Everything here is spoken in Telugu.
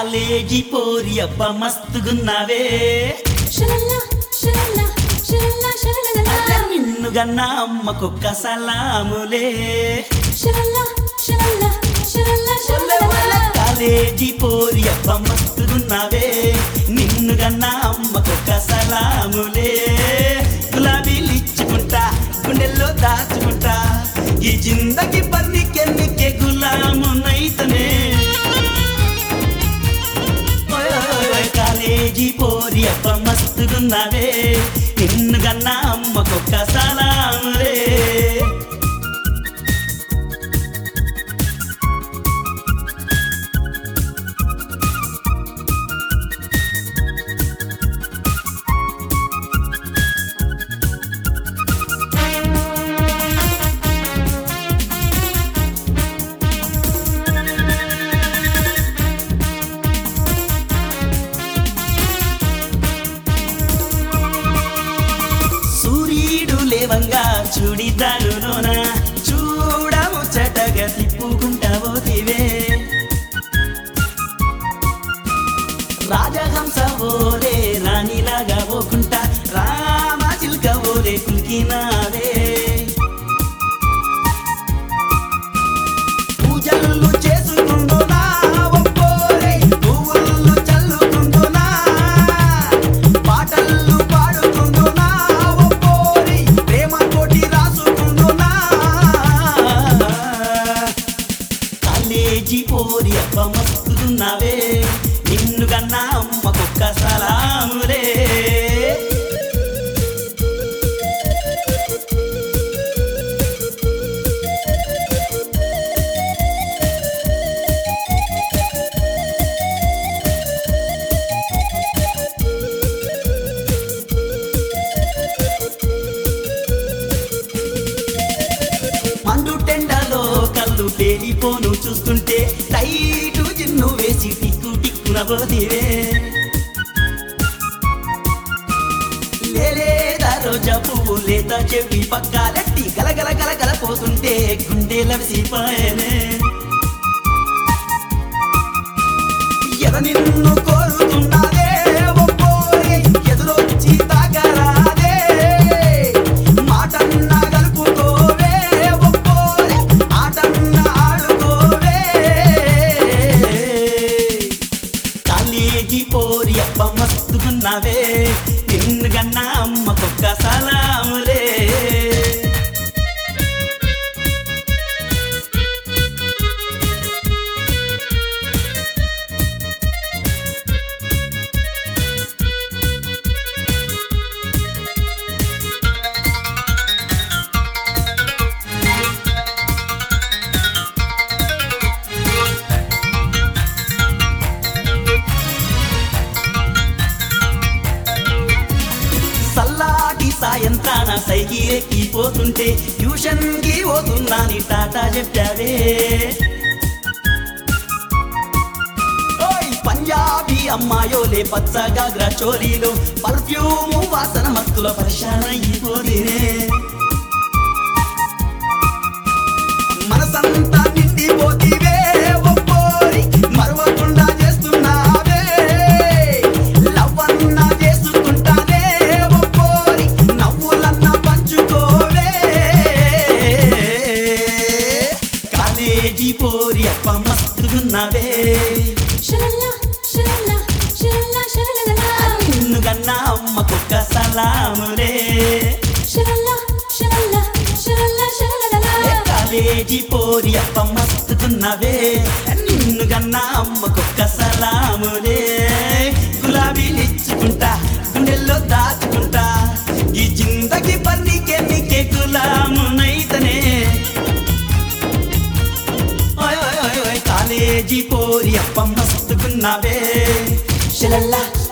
కాలేజీ పోరి అబ్బ మస్తుగున్నావే షలల్లా షలల్లా షలల్లా షలలలా నిన్ను గన్న అమ్మకొక్క సలాములే షలల్లా షలల్లా షలల్లా షలలలా కాలేజీ పోరి అబ్బ మస్తుగున్నావే నిన్ను గన్న అమ్మకొక్క సలాములే గులాబీలు ఇచ్చుకుంటా గుండెల్లో దాచుకుంటా ఈ జిందగి పర్నికెన్నికే గులామునైతనే ఓయ్ ఓయ్ ఓయ్ కాలేజీ పోరి అబ్బ మస్తుగున్నావే నిన్ను గన్న అమ్మకొక్క సలాములే సూర్యుడు లేవంగా చూడిదారులోన చూడము చటగా తిప్పుకుంటావో దివే రాజహంస ఓరే రాణిలాగా పోకుంటా రామ చిల్క ఓరే కులికినావే పూజలు చేసుకుందునా ఒక్కోరే పువ్వులు చల్లుకుందునా పాటలు పాడుకుందునా ఒక్కోరి ప్రేమ కోటి రాసుకుందునా కాలేజీ పోరి అబ్బ మస్తున్నవే నిన్ను కన్నా అమ్మకొక్క సలాములే మండు టెండలో కళ్ళు పేలిపోను చూస్తుంటే టైటు జిన్ను వేసి టిక్కు టిక్కున పోదివే లేలేదా రోజా పువ్వు లేత చెవి పక్కాలెట్టి గలగల గలగల పోతుంటే గుండె లవిసిపోయేనే ఎద నిన్ను కోరుతున్నదే ఒక్కోరి ఎదురొచ్చి తాగరాదే మాటన్న గలుపుకోవే ఒక్కోరి ఆటన్న ఆడుకోవే కాలేజీ పోరి అబ్బ మస్తుకున్నావే నిన్ను గన్నా అమ్మకొక్క సలాములే సల్లాటి సాయంత్రాన సైకి ఎక్కిపోతుంటే ట్యూషన్ కి పోతున్నాని టాటా చెప్పావే ఓయ్ పంజాబీ అమ్మాయోలే పచ్చగా గ్రచోరీలు పర్ఫ్యూము వాసన మత్తుల పరిశాన అయిపోదినే మనసంతా నిండిపోతివే ఒక్కోరి మరవకుండా చేస్తున్నావే లవ్వన్నా చేసుకుంటానే ఒక్కోరి నవ్వులన్నా పంచుకోవే కాలేజీ పోరి అప్ప మస్తున్నవే షలల్లా షలల్లా షలల్లా షలలలా నిన్ను కన్నా అమ్మకొక్క సలాములే షలల్లా షలల్లా షలల్లా షలలలా కాలేజీ పోరి అప్ప మస్తున్నవే నిన్ను కన్నా అమ్మకొక్క సలాములే గులాబీలు ఇచ్చుకుంటా గుండెల్లో దాచుకుంటా ఈ జిందగి పన్నికే నీకే గులామునైతనే ఓయ్ ఓయ్ ఓయ్ ఓయ్ కాలేజీ పోరి అప్ప మస్తుకున్నావే షలల్లా